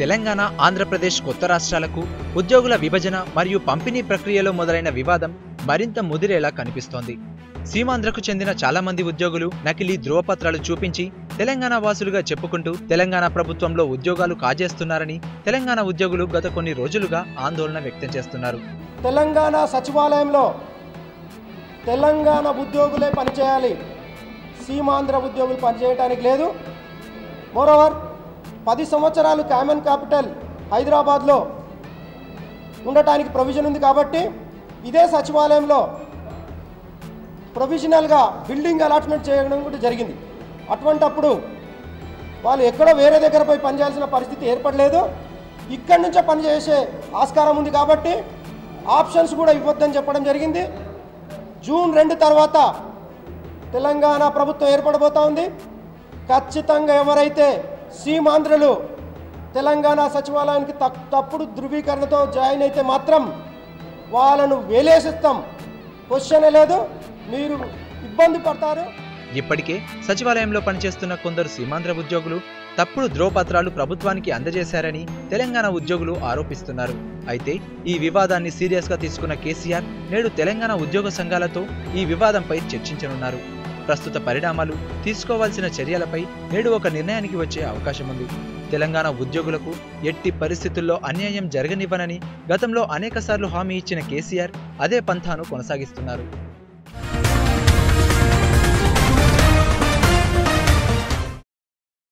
తెలంగాణ ఆంధ్రప్రదేశ్ కొత్త రాష్ట్రాలకు ఉద్యోగుల విభజన మరియు పంపిణీ ప్రక్రియలో మొదలైన వివాదం మరింత ముదిరేలా కనిపిస్తోంది సీమాంధ్రకు చెందిన చాలా మంది ఉద్యోగులు నకిలీ ధృవపత్రాలు చూపించి తెలంగాణ వాసులుగా చెప్పుకుంటూ తెలంగాణ ప్రభుత్వంలో ఉద్యోగాలు కాజేస్తున్నారని తెలంగాణ ఉద్యోగులు గత కొన్ని రోజులుగా ఆందోళన వ్యక్తం చేస్తున్నారు తెలంగాణ సచివాలయంలో తెలంగాణ ఉద్యోగులే పనిచేయాలి సీమాంధ్ర ఉద్యోగులు పనిచేయడానికి లేదు మోరోవర్ పది సంవత్సరాలు కామన్ క్యాపిటల్ హైదరాబాద్లో ఉండటానికి ప్రొవిజన్ ఉంది కాబట్టి ఇదే సచివాలయంలో ప్రొవిజనల్గా బిల్డింగ్ అలాట్మెంట్ చేయడం కూడా జరిగింది అటువంటప్పుడు వాళ్ళు ఎక్కడో వేరే దగ్గర పోయి పనిచేయాల్సిన పరిస్థితి ఏర్పడలేదు ఇక్కడి నుంచే పనిచేసే ఆస్కారం ఉంది కాబట్టి ఆప్షన్స్ కూడా ఇవ్వద్దని చెప్పడం జరిగింది జూన్ రెండు తర్వాత తెలంగాణ ప్రభుత్వం ఏర్పడబోతా ఉంది ఖచ్చితంగా ఎవరైతే సీమాంధ్రులు తెలంగాణ సచివాలయానికి తప్- తప్పుడు ధృవీకరణతో జాయిన్ అయితే మాత్రం వాళ్ళను వేలేసిస్తాం క్వశ్చనే లేదు మీరు ఇబ్బంది పడతారు ఇప్పటికే సచివాలయంలో పనిచేస్తున్న కొందరు సీమాంధ్ర ఉద్యోగులు తప్పుడు ధ్రువపత్రాలు ప్రభుత్వానికి అందజేశారని తెలంగాణ ఉద్యోగులు ఆరోపిస్తున్నారు అయితే ఈ వివాదాన్ని సీరియస్ గా తీసుకున్న కేసీఆర్ నేడు తెలంగాణ ఉద్యోగ సంఘాలతో ఈ వివాదంపై చర్చించనున్నారు ప్రస్తుత పరిణామాలు తీసుకోవాల్సిన చర్యలపై నేడు ఒక నిర్ణయానికి వచ్చే అవకాశం ఉంది తెలంగాణ ఉద్యోగులకు ఎట్టి పరిస్థితుల్లో అన్యాయం జరగనివ్వనని గతంలో అనేకసార్లు హామీ ఇచ్చిన కేసీఆర్ అదే పంథాను కొనసాగిస్తున్నారు